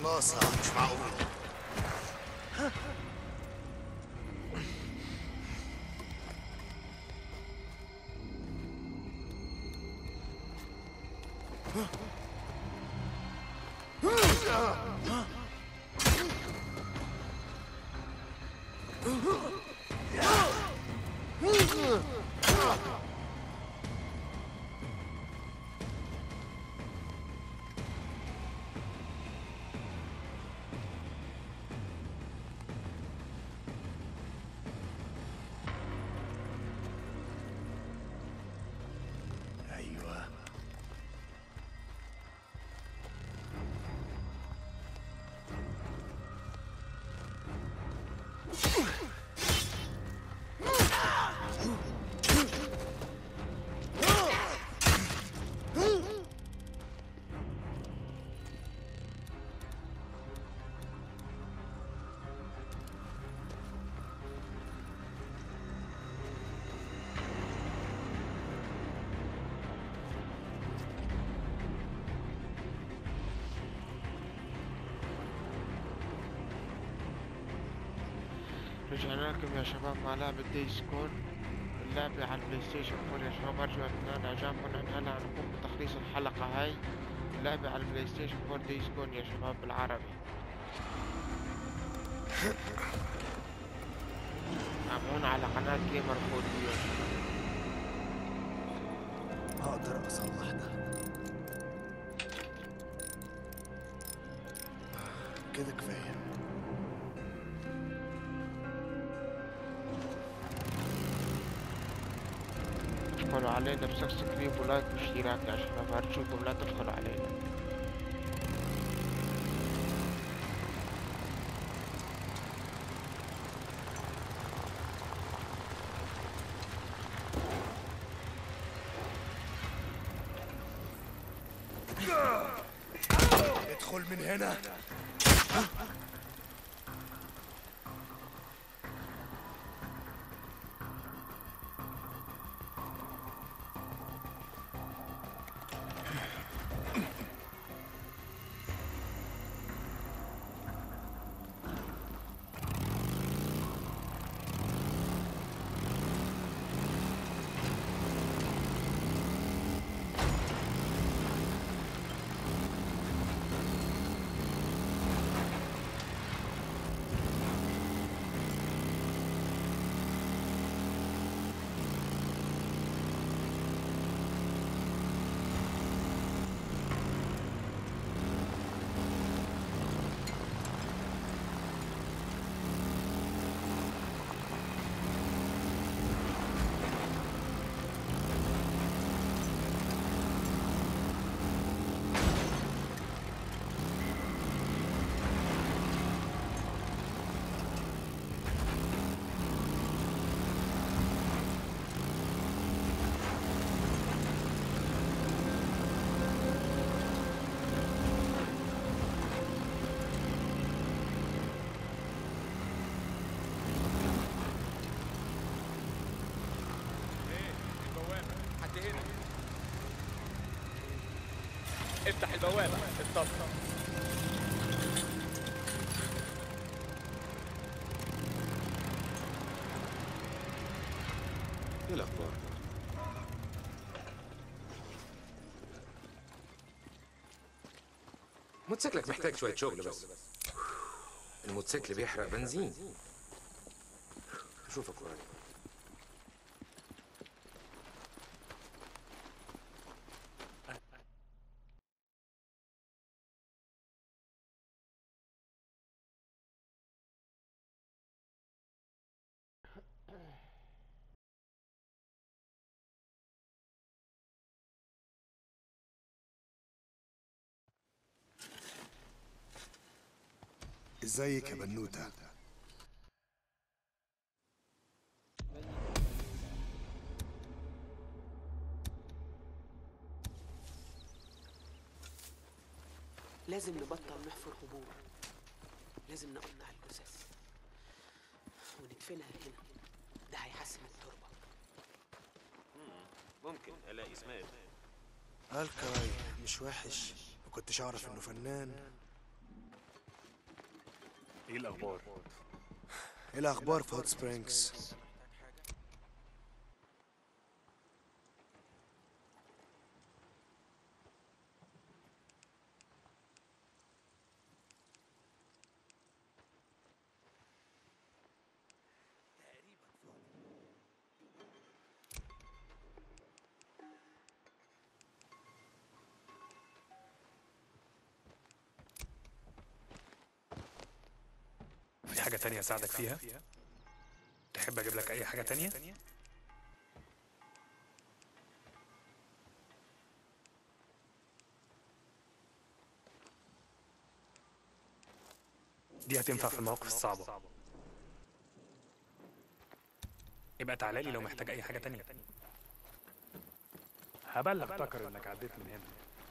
خلاص مش معقول ايوه رجعنا لكم يا شباب مع لعبة دايز كون اللعبة على البلاي ستيشن 4 يا شباب أرجو أن تنال إعجابكم لأن هلا نقوم بتخليص الحلقة هاي اللعبة على البلاي ستيشن 4 دايز كون يا شباب بالعربي تابعونا على قناة جيمر فوديو يا شباب هقدر اصلح ده كده كفايه تدخلوا علينا بسبسكرايب ولايك واشتراك يا شباب أرجوكم لا تدخلوا علينا ادخل من هنا حد هنا افتح البوابة اتفضل ايه الاخبار موتوسيكلك محتاج شويه شغل بس الموتوسيكل بيحرق بنزين اشوفك قريب ازيك يا بنوته لازم نبطل نحفر قبور لازم نقطع الجثث وندفنها هنا ده هيحسن التربة ممكن الاقي اسماء الكاي مش وحش ما كنتش اعرف انه فنان ايه الاخبار ايه الاخبار في هوت سبرينجز في حاجه تانية اساعدك فيها تحب اجيب لك اي حاجه تانية دي هتنفع في المواقف الصعبه يبقى تعالى لي لو محتاج اي حاجه تانية هبلغ تكر انك عديت من هنا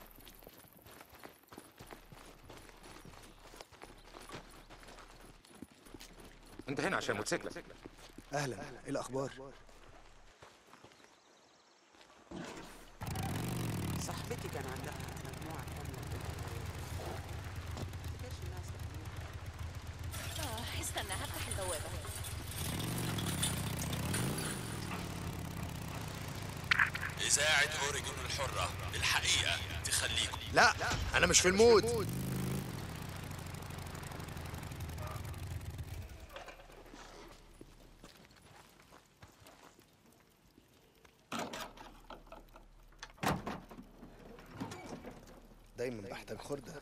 انت هنا عشان موتوسيكلك اهلا ايه الاخبار صاحبتي كان عندها مجموعة كاملة كده كاش الناس تحميها. آه، استنى هفتح البوابة إذاعة أوريجون الحرة الحقيقة تخليكم لا انا مش في المود دايما بحتاج خردة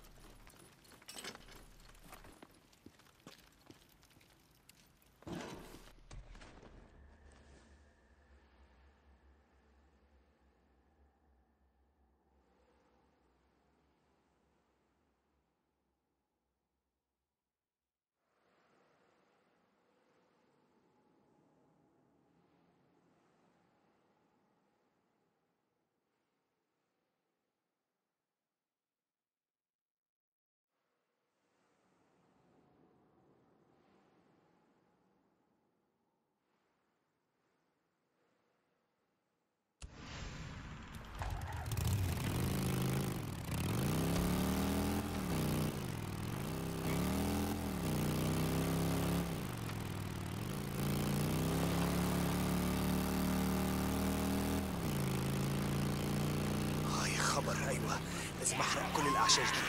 اه يا خبر ايوه لازم احرق كل الاعشاش دي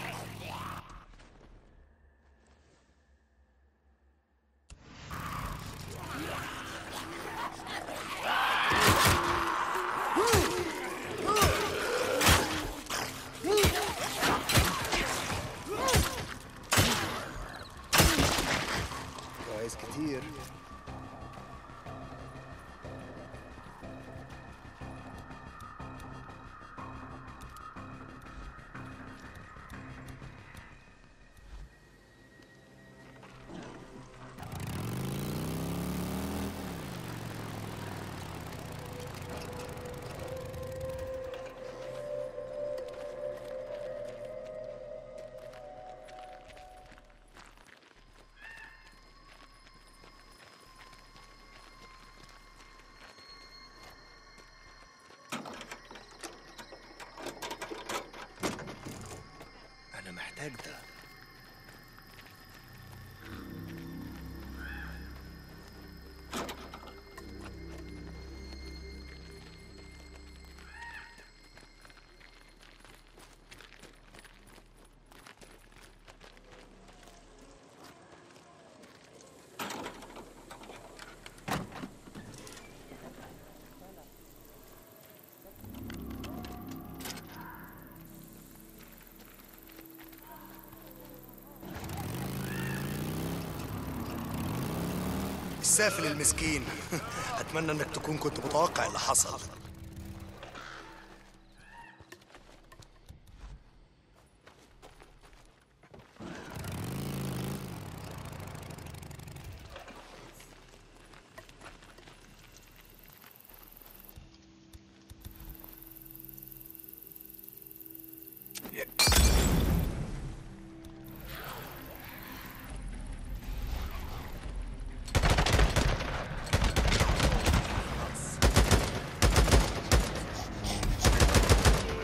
جوايز كتير انا محتاج ده السافل المسكين اتمنى انك تكون كنت متوقع اللي حصل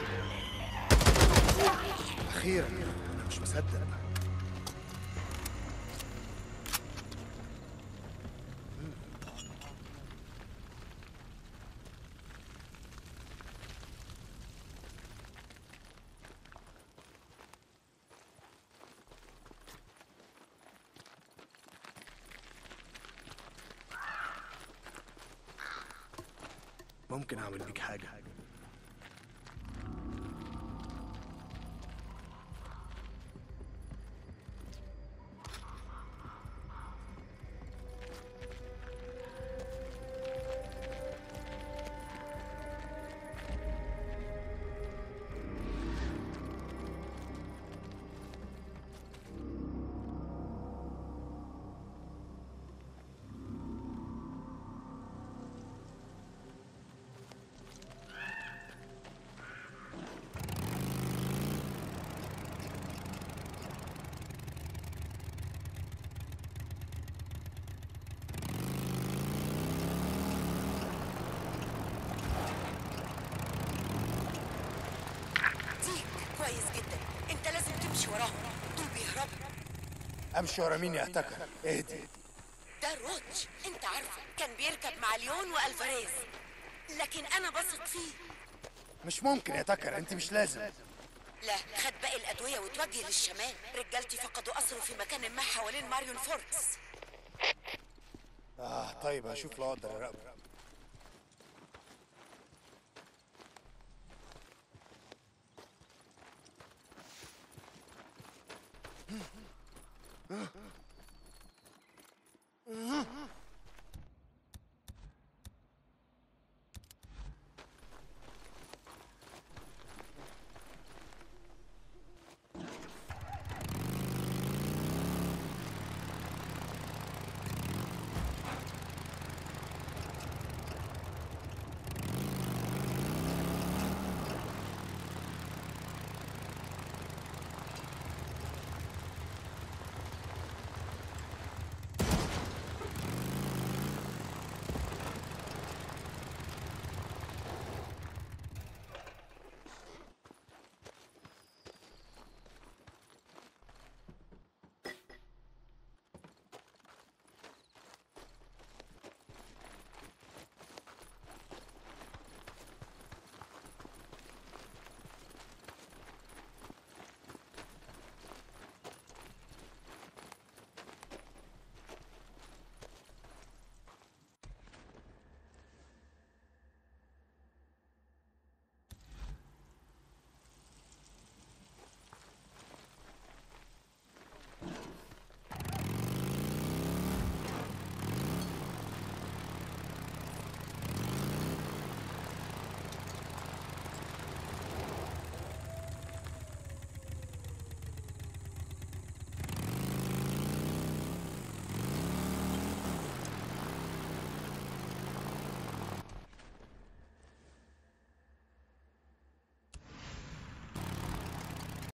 اخيرا انا مش مصدق ممكن اعمل بيك حاجه ديك كويس جدا انت لازم تمشي وراهم دول بيهربوا امشي ورا مين يا اعتكر اهدي ده روتش انت عارفه كان بيركب مع ليون والفاريز لكن انا بثق فيه مش ممكن يا تكر انت مش لازم لا خد باقي الادويه وتوجه للشمال رجالتي فقدوا اثره في مكان ما حوالين ماريون فوركس اه طيب هشوف لو اقدر اراقبه